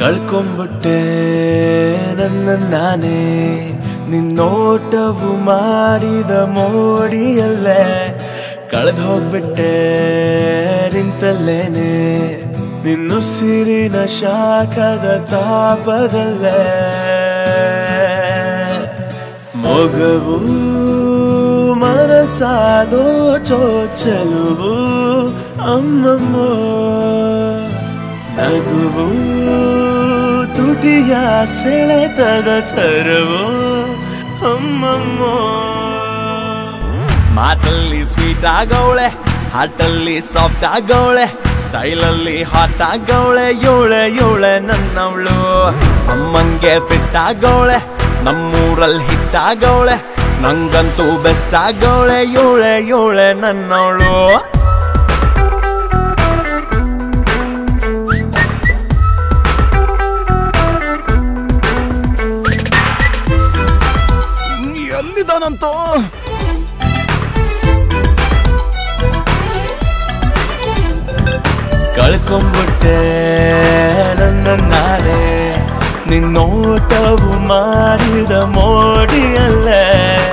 ಕಳ್ಕೊಂಬಿಟ್ಟೆ ನನ್ನ ನಾನೇ ನಿನ್ನೋಟವು ಮಾಡಿದ ಮೋಡಿಯಲ್ಲೇ ಕಳೆದು ಹೋಗ್ಬಿಟ್ಟೆ ನಿಂತಲ್ಲೇನೆ ನಿನ್ನುಸಿರಿನ ಶಾಖದ ತಾಪದಲ್ಲೇ ಮೊಗವು ಮನಸಾದೋ ಚೋಚಲುವು ಅಮ್ಮಮ್ಮ ನಗುವು ತುಟಿಯ ಸೆಳೆತದ ತರವು ಅಮ್ಮಮ್ಮ ಮಾತಲ್ಲಿ ಸ್ವೀಟ್ ಆಗವಳೆ ಹಾಟಲ್ಲಿ ಸಾಫ್ಟ್ ಆಗವಳೆ ಸ್ಟೈಲಲ್ಲಿ ಹಾಟ್ ಆಗವಳೆ ಯೋಳೆ ಯೋಳೆ ನನ್ನವಳು ಅಮ್ಮಂಗೆ ಫಿಟ್ ಆಗವಳೆ ನಮ್ಮೂರಲ್ಲಿ ಹಿಟ್ ಆಗವಳೆ ನಂಗಂತೂ ಬೆಸ್ಟ್ ಆಗವಳೆ ಯೋಳೆ ಯೋಳೆ ನನ್ನವಳು ಎಲ್ಲಿದ್ದಾನಂತೋ ಕಳ್ಕೊಂಬಿಟ್ಟೆ ನನ್ನ ನಾನೇ ನಿನ್ನೋಟವು ಮಾಡಿದ ಮೋಡಿಯಲ್ಲೇ